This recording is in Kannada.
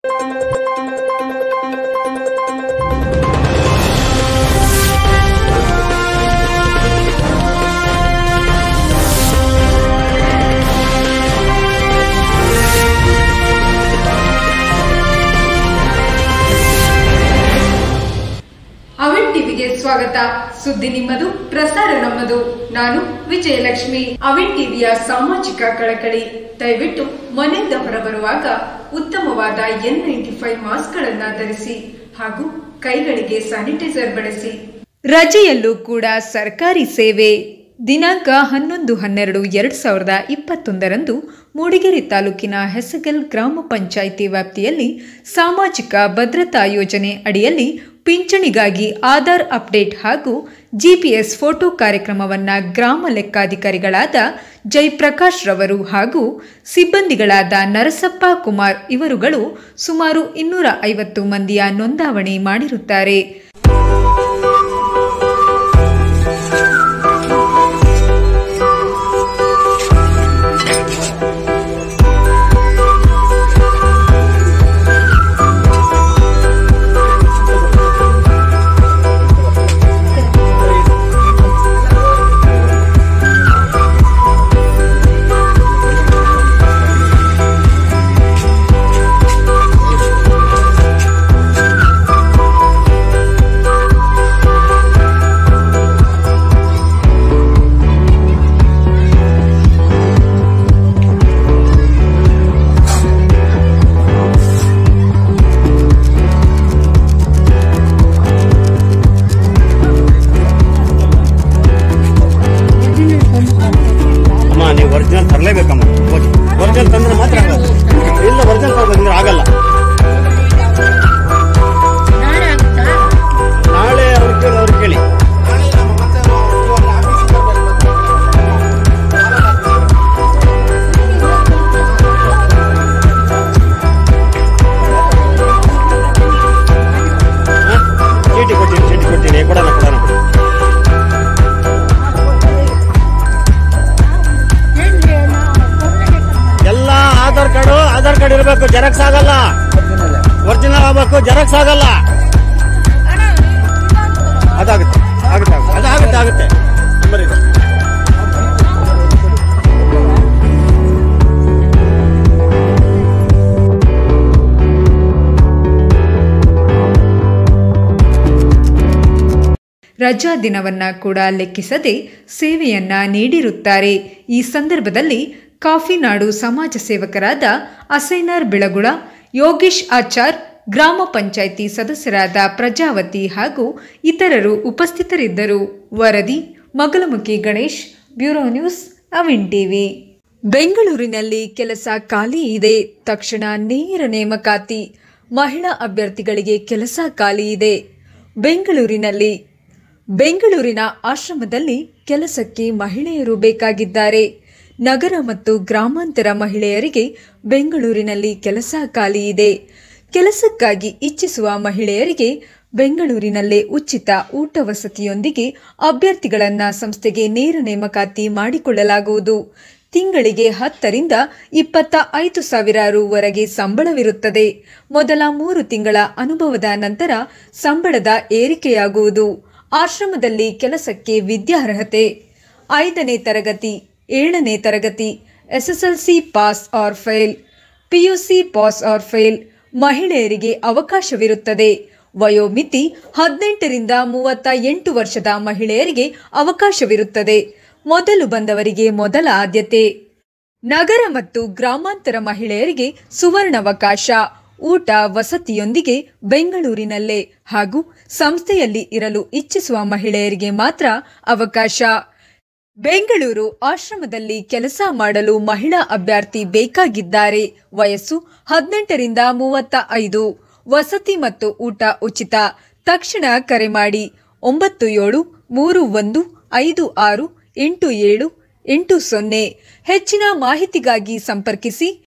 ಅವಿನ್ ಟಿವಿಗೆ ಸ್ವಾಗತ ಸುದ್ದಿ ನಿಮ್ಮದು ಪ್ರಸಾರ ನಮ್ಮದು ನಾನು ವಿಜಯಲಕ್ಷ್ಮಿ ಅವಿನ್ ಟಿವಿಯ ಸಾಮಾಜಿಕ ಕಳಕಳಿ ದಯವಿಟ್ಟು ಮನೆಯಿಂದ ಹೊರಬರುವಾಗ ಉತ್ತಮವಾದ ಎನ್ ನೈಂಟಿ ಫೈವ್ ಮಾಸ್ಕ್ ಗಳನ್ನ ಧರಿಸಿ ಹಾಗೂ ಕೈಗಳಿಗೆ ಸ್ಯಾನಿಟೈಸರ್ ಬಳಸಿ ರಜೆಯಲ್ಲೂ ಕೂಡ ಸರ್ಕಾರಿ ಸೇವೆ ದಿನಾಂಕ ಹನ್ನೊಂದು ಹನ್ನೆರಡು ಎರಡು ಸಾವಿರದ ಇಪ್ಪತ್ತೊಂದರಂದು ಮೂಡಿಗೆರೆ ತಾಲೂಕಿನ ಹೆಸಗಲ್ ಗ್ರಾಮ ಪಂಚಾಯಿತಿ ವ್ಯಾಪ್ತಿಯಲ್ಲಿ ಸಾಮಾಜಿಕ ಭದ್ರತಾ ಯೋಜನೆ ಅಡಿಯಲ್ಲಿ ಪಿಂಚಣಿಗಾಗಿ ಆಧಾರ್ ಅಪ್ಡೇಟ್ ಹಾಗೂ ಜಿಪಿಎಸ್ ಫೋಟೋ ಕಾರ್ಯಕ್ರಮವನ್ನು ಗ್ರಾಮ ಲೆಕ್ಕಾಧಿಕಾರಿಗಳಾದ ಜಯಪ್ರಕಾಶ್ ರವರು ಹಾಗೂ ಸಿಬ್ಬಂದಿಗಳಾದ ನರಸಪ್ಪ ಕುಮಾರ್ ಇವರುಗಳು ಸುಮಾರು ಇನ್ನೂರ ಐವತ್ತು ಮಂದಿಯ ನೋಂದಾವಣಿ ಮಾಡಿರುತ್ತಾರೆ ಅಮ್ಮ ನೀವು ಒರಿಜಿನಲ್ ತರಲೇಬೇಕಮ್ಮ ಒರಿಜಿನಲ್ ತಂದ್ರೆ ಮಾತ್ರ ಆಗೋದು ಇಲ್ಲ ಒರಿಜಿನಲ್ ತರಬೇಕಂದ್ರೆ ಆಗಲ್ಲ ನಾಳೆ ಅವ್ರು ಕೇಳಿ ಅವ್ರು ಕೇಳಿ ಹ? ಚೀಟಿ ಕೊಡ್ತೀನಿ ಚೀಟಿ ಕೊಡ್ತೀನಿ ಕೊಡೋಣ ಕೊಡೋಣ ಎಲ್ಲ ಆಧಾರ್ ಕಾರ್ಡ್ ಆಧಾರ್ ಕಾರ್ಡ್ ಇರಬೇಕು ಜೆರಾಕ್ಸ್ ಆಗಲ್ಲ ಒರಿಜಿನಲ್ ಆಗಬೇಕು ಜೆರಾಕ್ಸ್ ಆಗಲ್ಲ ಅದಾಗುತ್ತೆ ಆಗುತ್ತೆ ಆಗುತ್ತೆ. ಅದಾಗುತ್ತೆ ಆಗುತ್ತೆ ನಂಬರ್ ಇದೆ ರಜಾ ದಿನವನ್ನ ಕೂಡ ಲೆಕ್ಕಿಸದೆ ಸೇವೆಯನ್ನ ನೀಡಿರುತ್ತಾರೆ ಈ ಸಂದರ್ಭದಲ್ಲಿ ಕಾಫಿನಾಡು ಸಮಾಜ ಸೇವಕರಾದ ಅಸೈನಾರ್ ಬಿಳಗುಳ ಯೋಗೇಶ್ ಆಚಾರ್ ಗ್ರಾಮ ಪಂಚಾಯಿತಿ ಸದಸ್ಯರಾದ ಪ್ರಜಾವತಿ ಹಾಗೂ ಇತರರು ಉಪಸ್ಥಿತರಿದ್ದರು ವರದಿ ಮಗಲಮುಖಿ Ganesh bureau news Avin TV ಬೆಂಗಳೂರಿನಲ್ಲಿ ಕೆಲಸ ಖಾಲಿ ಇದೆ ತಕ್ಷಣ ನೇರ ನೇಮಕಾತಿ ಮಹಿಳಾ ಅಭ್ಯರ್ಥಿಗಳಿಗೆ ಕೆಲಸ ಖಾಲಿ ಇದೆ ಬೆಂಗಳೂರಿನಲ್ಲಿ ಬೆಂಗಳೂರಿನ ಆಶ್ರಮದಲ್ಲಿ ಕೆಲಸಕ್ಕೆ ಮಹಿಳೆಯರು ಬೇಕಾಗಿದ್ದಾರೆ ನಗರ ಮತ್ತು ಗ್ರಾಮಾಂತರ ಮಹಿಳೆಯರಿಗೆ ಬೆಂಗಳೂರಿನಲ್ಲಿ ಕೆಲಸ ಖಾಲಿ ಇದೆ ಕೆಲಸಕ್ಕಾಗಿ ಇಚ್ಛಿಸುವ ಮಹಿಳೆಯರಿಗೆ ಬೆಂಗಳೂರಿನಲ್ಲೇ ಉಚಿತ ಊಟ ವಸತಿಯೊಂದಿಗೆ ಅಭ್ಯರ್ಥಿಗಳನ್ನ ಸಂಸ್ಥೆಗೆ ನೇರ ನೇಮಕಾತಿ ಮಾಡಿಕೊಳ್ಳಲಾಗುವುದು ತಿಂಗಳಿಗೆ ಹತ್ತರಿಂದ ಇಪ್ಪತ್ತ ಐದು ಸಾವಿರ ರುವರೆಗೆ ಸಂಬಳವಿರುತ್ತದೆ ಮೊದಲ ಮೂರು ತಿಂಗಳ ಅನುಭವದ ನಂತರ ಸಂಬಳದ ಏರಿಕೆಯಾಗುವುದು ಆಶ್ರಮದಲ್ಲಿ ಕೆಲಸಕ್ಕೆ ವಿದ್ಯಾರ್ಹತೆ ಐದನೇ ತರಗತಿ ಏಳನೇ ತರಗತಿ SSLC pass or fail PUC pass or fail ಮಹಿಳೆಯರಿಗೆ ಅವಕಾಶವಿರುತ್ತದೆ ವಯೋಮಿತಿ ಹದಿನೆಂಟರಿಂದ ಮೂವತ್ತ ಎಂಟು ವರ್ಷದ ಮಹಿಳೆಯರಿಗೆ ಅವಕಾಶವಿರುತ್ತದೆ ಮೊದಲು ಬಂದವರಿಗೆ ಮೊದಲ ಆದ್ಯತೆ ನಗರ ಮತ್ತು ಗ್ರಾಮಾಂತರ ಮಹಿಳೆಯರಿಗೆ ಸುವರ್ಣಾವಕಾಶ ಊಟ ವಸತಿಯೊಂದಿಗೆ ಬೆಂಗಳೂರಿನಲ್ಲೇ ಹಾಗೂ ಸಂಸ್ಥೆಯಲ್ಲಿ ಇರಲು ಇಚ್ಛಿಸುವ ಮಹಿಳೆಯರಿಗೆ ಮಾತ್ರ ಅವಕಾಶ ಬೆಂಗಳೂರು ಆಶ್ರಮದಲ್ಲಿ ಕೆಲಸ ಮಾಡಲು ಮಹಿಳಾ ಅಭ್ಯರ್ಥಿ ಬೇಕಾಗಿದ್ದಾರೆ ವಯಸ್ಸು ಹದಿನೆಂಟರಿಂದ ಮೂವತ್ತ ಐದು ವಸತಿ ಮತ್ತು ಊಟ ಉಚಿತ ತಕ್ಷಣ ಕರೆ ಮಾಡಿ ಒಂಬತ್ತು ಏಳು ಮೂರು ಒಂದು ಐದು ಆರು ಎಂಟು ಏಳು ಎಂಟು ಸೊನ್ನೆ ಹೆಚ್ಚಿನ ಮಾಹಿತಿಗಾಗಿ ಸಂಪರ್ಕಿಸಿ